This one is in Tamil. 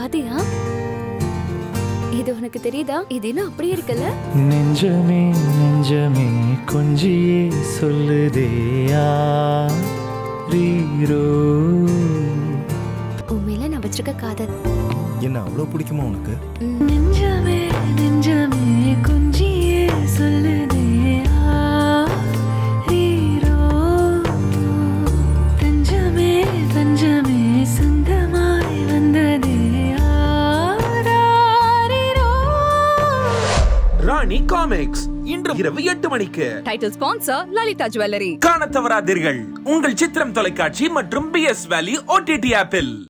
பாத்தியா இது உனக்கு தெரியுதா இது இன்னும் அப்படியே இருக்குல்ல நெஞ்சமே நெஞ்சமே கொஞ்சியே சொல்லுதேயா ரீரோ உண்மையில நான் வச்சிருக்க காதல் என்ன அவ்வளோ பிடிக்குமா உனக்கு ம், நெஞ்சமே நெஞ்சமே கொஞ்சியே சொல்லுதே ஆரீரோ தஞ்சமே தஞ்சமே சொந்தமாய் வந்ததே ஆராரிரோ ராணி காமிக்ஸ் இன்று இரவு எட்டு மணிக்கு டைட்டில் ஸ்பான்சர் லலிதா ஜுவல்லரி காணத் தவறாதீர்கள் உங்கள் சித்திரம் தொலைக்காட்சி மற்றும் பி எஸ் வேலி ஓடிடி ஆப்பில்